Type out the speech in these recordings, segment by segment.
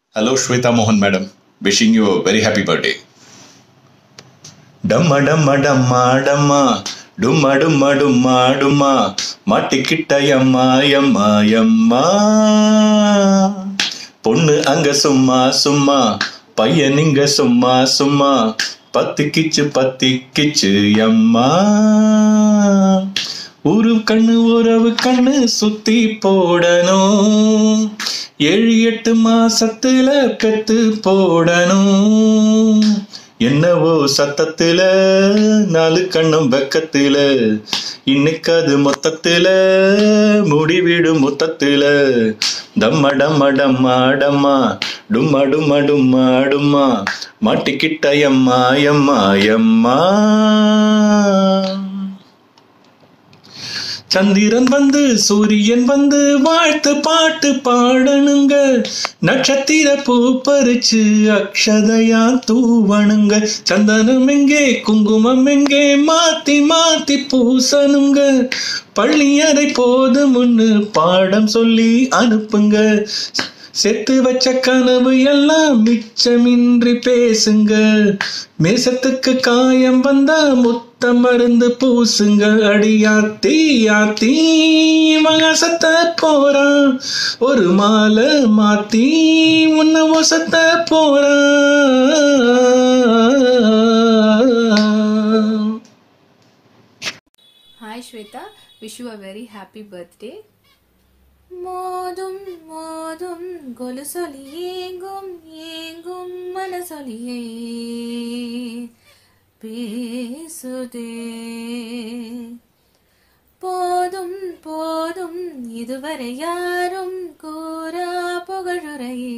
Hello, Shweta Mohan, madam. Wishing you a very happy birthday. டம்ம டம்ம டம்மா டம்மா டும்மா டும்மா டும்மா டும்மா மாட்டிக்கிட்ட எம்மா எம்மா எம்மா பொண்ணு அங்க சும்மா சும்மா பையன் இங்க சும்மா சும்மா பத்திக்கிச்சு பத்திக்கிச்சு எம்மா ஒரு கண்ணு உறவு கண்ணு சுத்தி போடணும் ஏழு எட்டு மாசத்துல பெத்து போடணும் என்னவோ சத்தத்துல நாலு கண்ணும் வெக்கத்துல இன்னைக்கு அது மொத்தத்துல முடிவிடும் மொத்தத்துல டம்ம டம்ம டம்மா டம்மா டும்மா டும்மா டும்மா டும்மா மாட்டிக்கிட்ட எம்மா எம்மா எம்மா சந்திரன் வந்து சூரியன் வந்து வாழ்த்து பாட்டு பாடணுங்க நட்சத்திர பூ பறிச்சு அக்ஷதையா தூவணுங்க சந்தனம் எங்கே குங்குமம் எங்கே மாத்தி மாத்தி பூசணுங்க பள்ளியறை போதும்னு பாடம் சொல்லி அனுப்புங்க செத்து வச்ச கனவு எல்லாம் மிச்சமின்றி பேசுங்க மேசத்துக்கு காயம் வந்தா முத்த மருந்து பூசுங்க அடியாத்தி யாத்தி மகசத்த போறான் ஒரு மாலை மாத்தி உன்னை ஒசத்த போறான் Hi Shweta, wish you a very happy birthday. மோதும் மோதும் கொலுசொலி ஏங்கும் ஏங்கும் மனசொலியே பேசுதே போதும் போதும் இதுவரை யாரும் கூறா புகழுரையே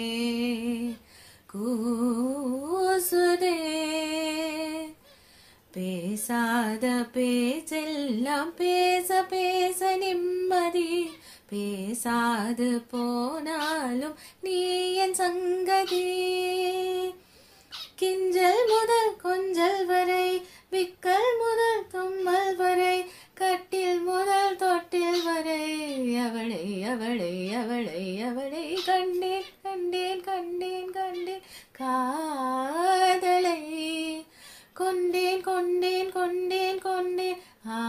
கூசுதே பேசாத பேச்செல்லாம் பேச பேச நிம்மதி பேசாது போனாலும் நீ என் சங்கதி கிஞ்சல் முதல் கொஞ்சல் வரை விக்கல் முதல் தும்மல் வரை கட்டில் முதல் தொட்டில் வரை அவளை அவளை அவளை அவளை கண்டேன் கண்டேன் கண்டேன் கண்டேன் காதலை கொண்டேன் கொண்டேன் கொண்டேன் கொண்டேன்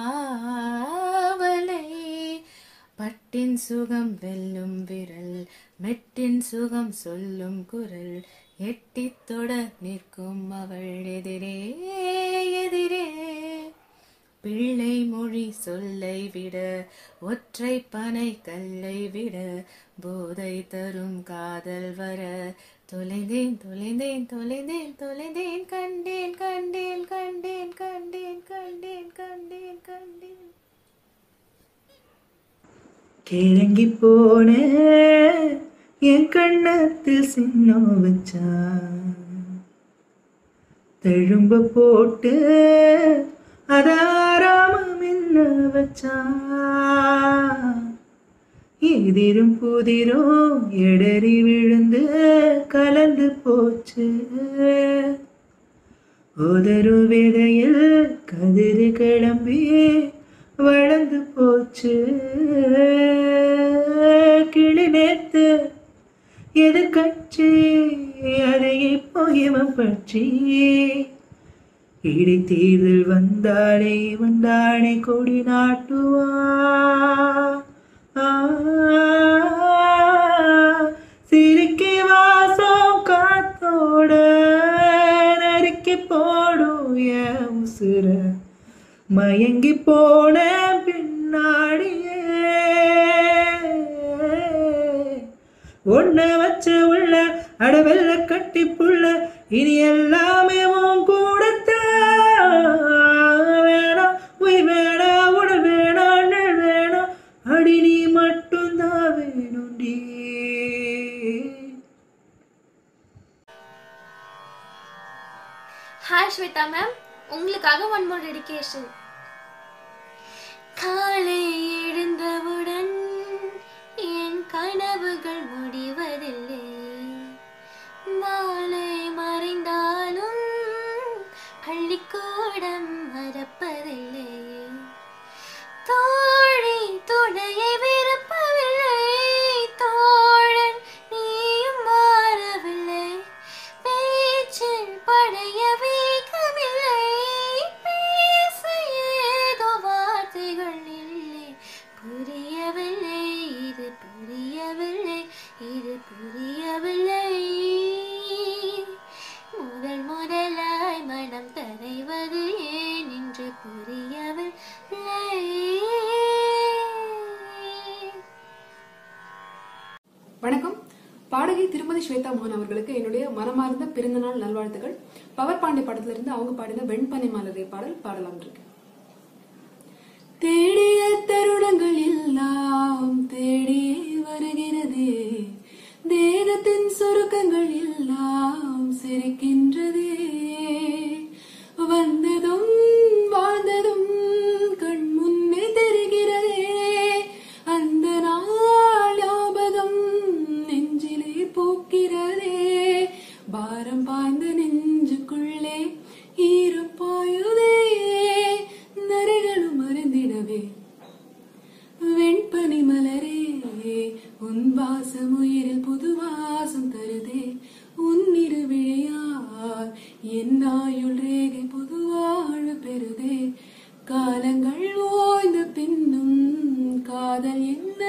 ஆவலை பட்டின் சுகம் வெல்லும் விரல் மெட்டின் சுகம் சொல்லும் குரல் எட்டித் தொட நிற்கும் அவள் எதிரே எதிரே பிள்ளை மொழி சொல்லை விட ஒற்றை பனை கல்லை விட போதை தரும் காதல் வர தொலைந்தேன் தொலைந்தேன் தொலைந்தேன் தொலைந்தேன் கண்டேன் கண்டேன் கண்டேன் கண்டேன் கண்டேன் கண்டேன் கண்டேன் கிறங்கி போன என் கண்ணத்தில் சின்னம் வச்சா தழும்ப போட்டு அதாராமம் என்ன வச்சா எதிரும் புதிரும் எடறி விழுந்து கலந்து போச்சு உதறு விதையில் கதிரு கிளம்பி வளர்ந்து போச்சு கிளி நேத்து எதிர்கட்சி அதை இப்போ இவன் பற்றி இடி தீர்தல் வந்தாலே வந்தானே கொடி நாட்டுவா ஆ, சிரிக்கி வாசம் காத்தோட நறுக்கி போடும் என் உசுர மயங்கி போன பின்னாடியே ஒன்ன வச்ச உள்ள அடவெல்ல கட்டி புள்ள இனி எல்லாமே உன் கூடத்தான் வேணாம் உயிர் வேணாம் உடல் வேணாம் நிழல் வேணாம் அடி நீ மட்டும்தான் வேணும்டி ஹாய் ஸ்வேதா மேம் உங்களுக்காக ஒன் மோர் டெடிகேஷன் காலை எழுந்தவுடன் என் கனவுகள் முடிவதில்லை மாலை மறைந்தாலும் பள்ளிக்கூடம் மறப்பதில்லை தோழி துணையை விருப்பவில்லை தோழன் நீயும் மாற இது புரியவில்லை முதல் முதலாய் மனம் தரைவது ஏன் என்று புரியவில்லை வணக்கம் பாடகி திருமதி ஸ்வேதா மோகன் அவர்களுக்கு என்னுடைய மனமார்ந்த பிறந்தநாள் நல்வாழ்த்துக்கள் பவர் பாண்டி படத்துல இருந்து அவங்க பாடின வெண்பனை மலரே பாடல் பாடலாம் இருக்கு தேடிய தருணங்கள் எல்லாம் தேடி வருகிறதே தேகத்தின் சுருக்கங்கள் எல்லாம் சிரிக்கின்றதே வந்ததும் வாழ்ந்ததும் கண் முன்னே தெரிகிறதே அந்த நாள் ஞாபகம் நெஞ்சிலே பூக்கிறதே பாரம் பாய்ந்த நெஞ்சுக்குள்ளே ஈரம் பாயுதே நரைகளும் மறந்திடவே வெண்பனி மலரே உன் வாசம் உயிரில் புது வாசம் தருதே உன் இருவிழியால் என் ஆயுள் ரேகை புது வாழ்வு பெறுதே காலங்கள் ஓய்ந்த பின்னும் காதல் என்ன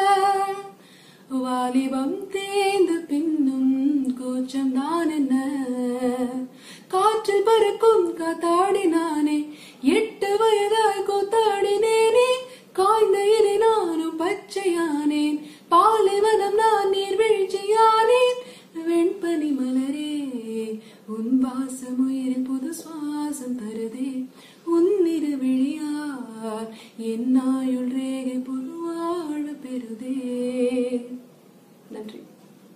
வாலிபம் தேய்ந்த பின்னும் கூச்சம் தான் என்ன காற்றில் பறக்கும் காத்தாடினானே எட்டு வயதாய் கூத்தாடினேனே காய்ந்த இலை நானும் பச்சையானேன் பாலைவனம் நான் நீர்வீழ்ச்சியானேன் வெண்பனி மலரே உன் வாசம் உயிரில் புது சுவாசம் தருதே உன் விழியார் என் ஆயுள் ரேகை புது வாழ்வு பெறுதே நன்றி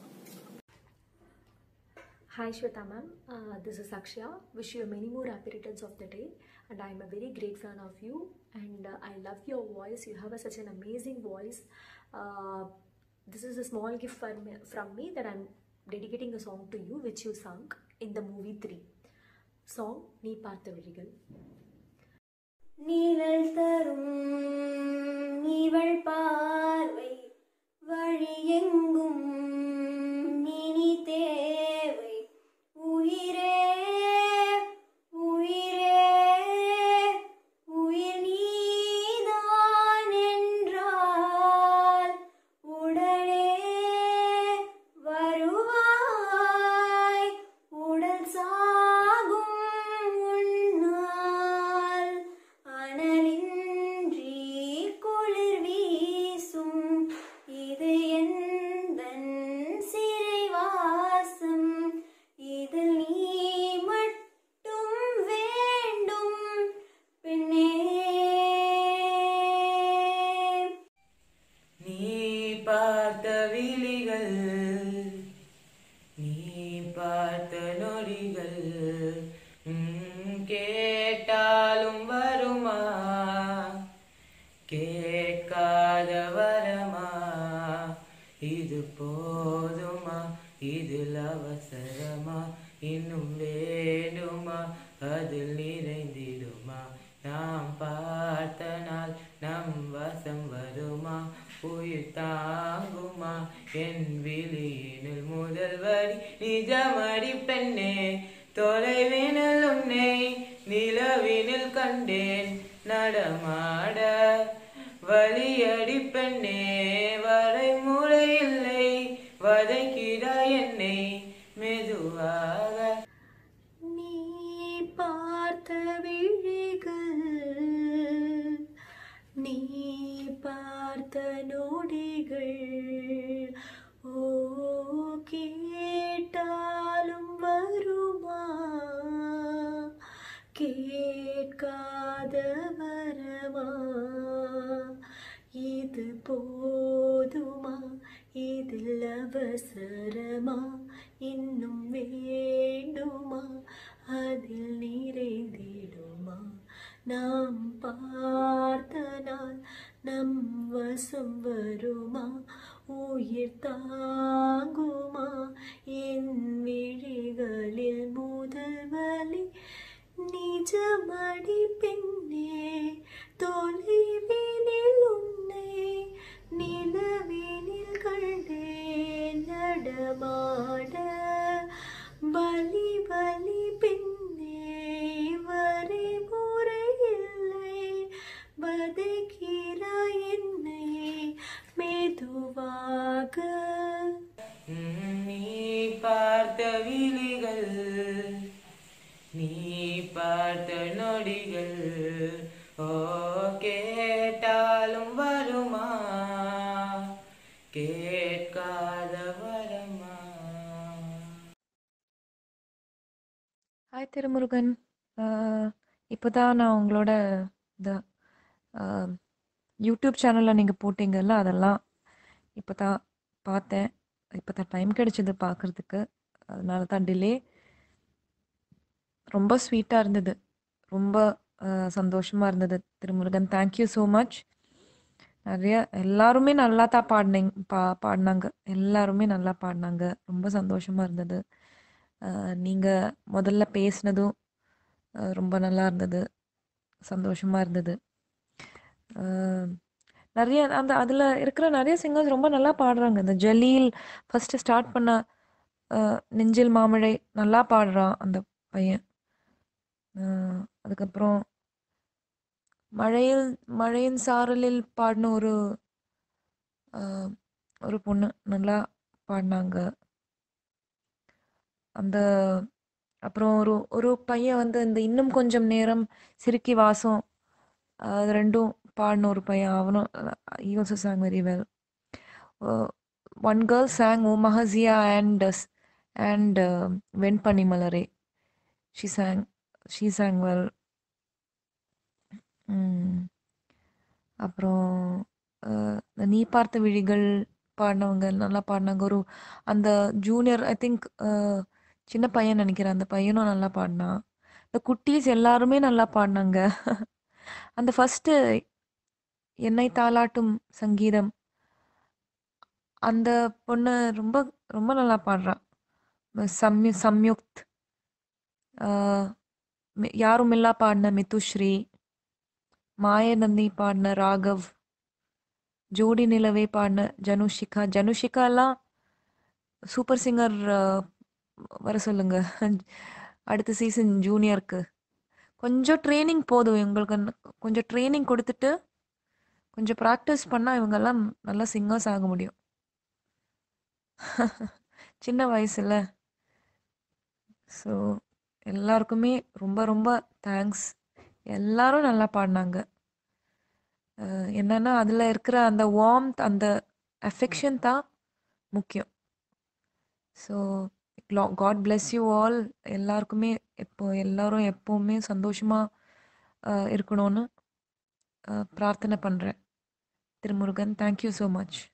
Hi Shweta ma'am, uh, this is Akshya. Wish you many more happy returns of the day, and I am a very great fan of you. And uh, I love your voice. You have a, such an amazing voice. Uh, this is a small gift for me, from me that I'm dedicating a song to you, which you sung in the movie Three. Song நீ பார்த்த விழிகள் நிழல் தரும் இவள் பார்வை வழியெங்கும் இனி தேவை உயிரே உயிரே உயிர் நீதான் என்றால் உடனே வருவாய் உடல் சாகும் உன்னால் அனலின்றி குளிர் வீசும் இது எந்தன் சிறைவாசம் இதில் நீ மட்டும் வேண்டும் பெண்ணே நீ பார்த்த விழிகள் நீ பார்த்த நொடிகள் ம், கேட்டாலும் வருமா கேட்காத வரமா இது போதுமா இதில் அவசரமா இன்னும் வேண்டுமா அதில் நிறைந்திடுமா நாம் பார்த்த நாள் நம் வசம் வருமா உயிர் தாங்குமா என் விழியினில் முதல் வரி நிஜமடி பெண்ணே தொலைவினில் உன்னை நிலவினில் கண்டேன் நடமாட வழியடி பெண்ணே வரைமுறை இல்லை வதைக்கிறாய் என்னை மெதுவாக நீ பார்த்த விழிகள் நீ பார்த்த நொடிகள் ஓ கேட்டாலும் வருமா கேட்காத வரமா இது போதுமா இதில் அவசரமா இன்னும் வேண்டுமா அதில் நிறைந்திடுமா நாம் பார்த்த நாள் நம் வசம் வருமா உயிர் தாங்குமா என் விழிகளில் முதல் வலி நிஜமடி பெண்ணே தொலைவினில் உன்னை நிலவினில் கண்டேன் நடமாட பலி பலி பெண்ணே வரை முறையில்லை வதைக்கிறாய் என்னை மெதுவாக பார்த்த விழிகள் நீ பார்த்த நொடிகள் ஓ கேட்டாலும் வருமா கேட்காத வரமா ஹாய் திருமுருகன் இப்போ தான் நான் உங்களோட இந்த யூடியூப் சேனலில் நீங்கள் போட்டீங்கல்ல அதெல்லாம் இப்போ தான் பார்த்தேன் இப்போ தான் டைம் கிடைச்சது பார்க்குறதுக்கு அதனால தான் டிலே ரொம்ப ஸ்வீட்டாக இருந்தது ரொம்ப சந்தோஷமாக இருந்தது திருமுருகன் தேங்க்யூ ஸோ மச் நிறைய எல்லாருமே நல்லா தான் பாடினீங்க பா பாடினாங்க எல்லாருமே நல்லா பாடினாங்க ரொம்ப சந்தோஷமாக இருந்தது நீங்கள் முதல்ல பேசினதும் அஹ், ரொம்ப நல்லா இருந்தது சந்தோஷமாக இருந்தது அஹ், நிறைய அந்த அதில் இருக்கிற நிறைய சிங்கர்ஸ் ரொம்ப நல்லா பாடுறாங்க இந்த ஜலீல் ஃபஸ்ட்டு ஸ்டார்ட் பண்ண அஹ், நெஞ்சில் மாமழை நல்லா பாடுறான் அந்த பையன் அஹ், அதுக்கப்புறம் மழையில் மழையின் சாரலில் பாடின ஒரு அஹ், ஒரு பொண்ணு நல்லா பாடினாங்க அந்த அப்புறம் ஒரு ஒரு பையன் வந்து இந்த இன்னும் கொஞ்சம் நேரம் சிறுக்கி வாசம் அது ரெண்டும் பாடின ஒரு பையன் அவனும் he also song very well one girl song oh மஹசியா அண்ட் அண்ட் வெண்பனி மலரே she song she song well அப்புறம் அஹ், இந்த நீ பார்த்த விழிகள் பாடினவங்க நல்லா பாடினாங்க ஒரு அந்த ஜூனியர் ஐ திங்க் சின்ன பையன் நினைக்கிறேன் அந்த பையனும் நல்லா பாடினான் இந்த குட்டீஸ் எல்லாருமே நல்லா பாடினாங்க அந்த ஃபஸ்ட்டு என்னை தாலாட்டும் சங்கீதம் அந்த பொண்ணு ரொம்ப ரொம்ப நல்லா பாடுறான் சம்யு சம்யுக்த் ஆஹ் மி- யாரும் இல்லா பாடின மிதுஸ்ரீ மாயநந்தி பாடின ராகவ் ஜோடி நிலவே பாடின ஜனுஷிகா ஜனுஷிகா எல்லாம் சூப்பர் சிங்கர் வர சொல்லுங்க அடுத்த சீசன் ஜூனியருக்கு கொஞ்சம் ட்ரைனிங் போதும் இவங்களுக்கு ந- கொஞ்சம் ட்ரைனிங் கொடுத்துட்டு கொஞ்சம் ப்ராக்டிஸ் பண்ணால் இவங்கெல்லாம் நல்லா சிங்கர்ஸ் ஆக முடியும் சின்ன வயசுல ஸோ எல்லாருக்குமே ரொம்ப ரொம்ப தேங்க்ஸ் எல்லாரும் நல்லா பாடினாங்க அஹ் என்னன்னா அதில் இருக்கிற அந்த வார்ம்த் அந்த அஃபெக்ஷன் தான் முக்கியம் so god bless you all எல்லாருக்குமே எப்போ எல்லாரும் எப்போவுமே சந்தோஷமாக இருக்கணும்னு அஹ் பிரார்த்தனை பண்ணுறேன் திருமுருகன் தேங்க்யூ ஸோ மச்